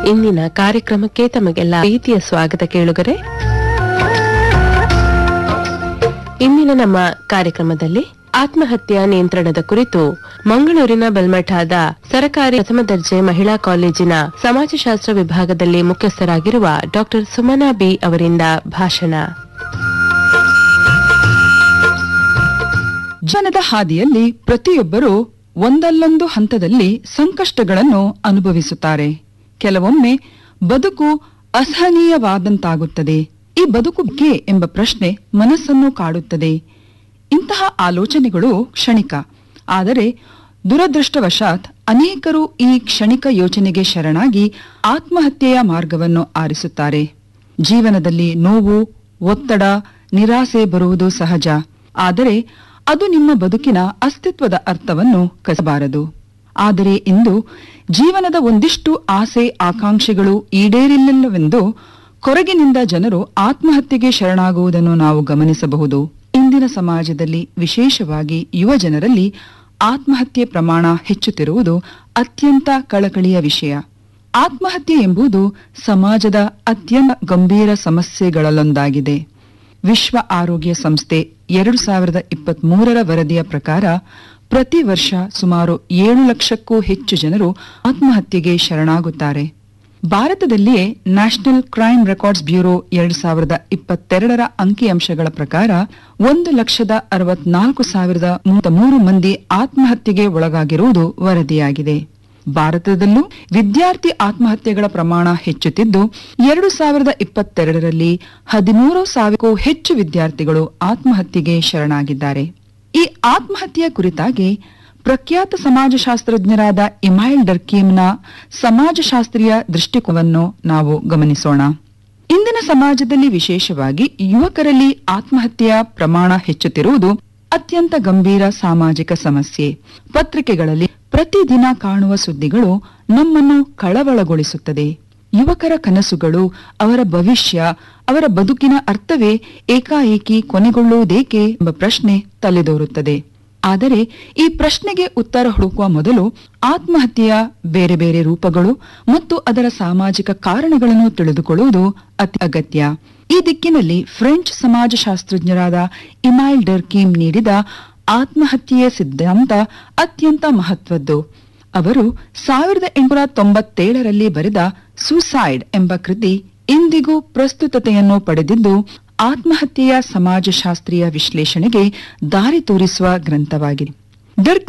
ಇಂದಿನ ಕಾರ್ಯಕ್ರಮಕ್ಕೆ ತಮಗೆಲ್ಲ ಪ್ರೀತಿಯ ಸ್ವಾಗತ ಕೇಳುಗರೆ ಇಂದಿನ ನಮ್ಮ ಕಾರ್ಯಕ್ರಮದಲ್ಲಿ ಆತ್ಮಹತ್ಯಾ ನಿಯಂತ್ರಣದ ಕುರಿತು ಮಂಗಳೂರಿನ ಬಲ್ಮಠಾದ ಸರಕಾರಿ ಪ್ರಥಮ ದರ್ಜೆ ಮಹಿಳಾ ಕಾಲೇಜಿನ ಸಮಾಜಶಾಸ್ತ್ರ ವಿಭಾಗದಲ್ಲಿ ಮುಖ್ಯಸ್ಥರಾಗಿರುವ ಡಾಕ್ಟರ್ ಸುಮನಾ ಬಿ ಅವರಿಂದ ಭಾಷಣ ಜೀವನದ ಹಾದಿಯಲ್ಲಿ ಪ್ರತಿಯೊಬ್ಬರೂ ಒಂದಲ್ಲೊಂದು ಹಂತದಲ್ಲಿ ಸಂಕಷ್ಟಗಳನ್ನು ಅನುಭವಿಸುತ್ತಾರೆ ಕೆಲವೊಮ್ಮೆ ಬದುಕು ಅಸಹನೀಯವಾದಂತಾಗುತ್ತದೆ ಈ ಬದುಕು ಬೇಕೇ ಎಂಬ ಪ್ರಶ್ನೆ ಮನಸ್ಸನ್ನು ಕಾಡುತ್ತದೆ ಇಂತಹ ಆಲೋಚನೆಗಳು ಕ್ಷಣಿಕ ಆದರೆ ದುರದೃಷ್ಟವಶಾತ್ ಅನೇಕರು ಈ ಕ್ಷಣಿಕ ಯೋಚನೆಗೆ ಶರಣಾಗಿ ಆತ್ಮಹತ್ಯೆಯ ಮಾರ್ಗವನ್ನು ಆರಿಸುತ್ತಾರೆ ಜೀವನದಲ್ಲಿ ನೋವು ಒತ್ತಡ ನಿರಾಸೆ ಬರುವುದು ಸಹಜ ಆದರೆ ಅದು ನಿಮ್ಮ ಬದುಕಿನ ಅಸ್ತಿತ್ವದ ಅರ್ಥವನ್ನು ಕಸಬಾರದು ಆದರೆ ಇಂದು ಜೀವನದ ಒಂದಿಷ್ಟು ಆಸೆ ಆಕಾಂಕ್ಷೆಗಳು ಈಡೇರಿಲ್ಲವೆಂದು ಕೊರಗಿನಿಂದ ಜನರು ಆತ್ಮಹತ್ಯೆಗೆ ಶರಣಾಗುವುದನ್ನು ನಾವು ಗಮನಿಸಬಹುದು ಇಂದಿನ ಸಮಾಜದಲ್ಲಿ ವಿಶೇಷವಾಗಿ ಯುವ ಜನರಲ್ಲಿ ಆತ್ಮಹತ್ಯೆ ಪ್ರಮಾಣ ಹೆಚ್ಚುತ್ತಿರುವುದು ಅತ್ಯಂತ ಕಳಕಳಿಯ ವಿಷಯ ಆತ್ಮಹತ್ಯೆ ಎಂಬುದು ಸಮಾಜದ ಅತ್ಯಂತ ಗಂಭೀರ ಸಮಸ್ಯೆಗಳಲ್ಲೊಂದಾಗಿದೆ ವಿಶ್ವ ಆರೋಗ್ಯ ಸಂಸ್ಥೆ ಎರಡು ಸಾವಿರದ ಇಪ್ಪತ್ತ್ ಮೂರರ ವರದಿಯ ಪ್ರಕಾರ ಪ್ರತಿ ವರ್ಷ ಸುಮಾರು ಏಳು ಲಕ್ಷಕ್ಕೂ ಹೆಚ್ಚು ಜನರು ಆತ್ಮಹತ್ಯೆಗೆ ಶರಣಾಗುತ್ತಾರೆ ಭಾರತದಲ್ಲಿಯೇ ನ್ಯಾಷನಲ್ ಕ್ರೈಮ್ ರೆಕಾರ್ಡ್ಸ್ ಬ್ಯೂರೋ ಎರಡು ಸಾವಿರದ ಇಪ್ಪತ್ತೆರಡರ ಅಂಕಿಅಂಶಗಳ ಪ್ರಕಾರ ಒಂದು ಲಕ್ಷದ ಅರವತ್ನಾಲ್ಕು ಸಾವಿರದ ಮೂರು ಮಂದಿ ಆತ್ಮಹತ್ಯೆಗೆ ಒಳಗಾಗಿರುವುದು ವರದಿಯಾಗಿದೆ ಭಾರತದಲ್ಲೂ ವಿದ್ಯಾರ್ಥಿ ಆತ್ಮಹತ್ಯೆಗಳ ಪ್ರಮಾಣ ಹೆಚ್ಚುತ್ತಿದ್ದು ಎರಡು ಸಾವಿರದ ಇಪ್ಪತ್ತೆರಡರಲ್ಲಿ ಹದಿಮೂರು ಸಾವಿರಕ್ಕೂ ಹೆಚ್ಚು ವಿದ್ಯಾರ್ಥಿಗಳು ಆತ್ಮಹತ್ಯೆಗೆ ಶರಣಾಗಿದ್ದಾರೆ ಈ ಆತ್ಮಹತ್ಯೆಯ ಕುರಿತಾಗಿ ಪ್ರಖ್ಯಾತ ಸಮಾಜಶಾಸ್ತ್ರಜ್ಞರಾದ ಇಮೈಲ್ ಡರ್ಕೀಮ್ನ ಸಮಾಜಶಾಸ್ತ್ರೀಯ ದೃಷ್ಟಿಕೋನವನ್ನು ನಾವು ಗಮನಿಸೋಣ ಇಂದಿನ ಸಮಾಜದಲ್ಲಿ ವಿಶೇಷವಾಗಿ ಯುವಕರಲ್ಲಿ ಆತ್ಮಹತ್ಯೆಯ ಪ್ರಮಾಣ ಹೆಚ್ಚುತ್ತಿರುವುದು ಅತ್ಯಂತ ಗಂಭೀರ ಸಾಮಾಜಿಕ ಸಮಸ್ಯೆ ಪತ್ರಿಕೆಗಳಲ್ಲಿ ಪ್ರತಿದಿನ ಕಾಣುವ ಸುದ್ದಿಗಳು ನಮ್ಮನ್ನು ಕಳವಳಗೊಳಿಸುತ್ತದೆ ಯುವಕರ ಕನಸುಗಳು ಅವರ ಭವಿಷ್ಯ ಅವರ ಬದುಕಿನ ಅರ್ಥವೇ ಏಕಾಏಕಿ ಕೊನೆಗೊಳ್ಳುವುದೇಕೆ ಎಂಬ ಪ್ರಶ್ನೆ ತಲೆದೋರುತ್ತದೆ ಆದರೆ ಈ ಪ್ರಶ್ನೆಗೆ ಉತ್ತರ ಹುಡುಕುವ ಮೊದಲು ಆತ್ಮಹತ್ಯೆಯ ಬೇರೆ ಬೇರೆ ರೂಪಗಳು ಮತ್ತು ಅದರ ಸಾಮಾಜಿಕ ಕಾರಣಗಳನ್ನು ತಿಳಿದುಕೊಳ್ಳುವುದು ಅತಿ ಅಗತ್ಯ ಈ ದಿಕ್ಕಿನಲ್ಲಿ ಫ್ರೆಂಚ್ ಸಮಾಜಶಾಸ್ತ್ರಜ್ಞರಾದ ಇಮೈಲ್ ಡರ್ಕೀಮ್ ನೀಡಿದ ಆತ್ಮಹತ್ಯೆಯ ಸಿದ್ಧಾಂತ ಅತ್ಯಂತ ಮಹತ್ವದ್ದು ಅವರು ಸಾವಿರದ ಎಂಟುನೂರ ತೊಂಬತ್ತೇಳರಲ್ಲಿ ಬರೆದ ಸೂಸೈಡ್ ಎಂಬ ಕೃತಿ ಇಂದಿಗೂ ಪ್ರಸ್ತುತತೆಯನ್ನು ಪಡೆದಿದ್ದು ಆತ್ಮಹತ್ಯೆಯ ಸಮಾಜಶಾಸ್ತ್ರೀಯ ವಿಶ್ಲೇಷಣೆಗೆ ದಾರಿ ತೋರಿಸುವ ಗ್ರಂಥವಾಗಿದೆ ಡರ್ಕಿ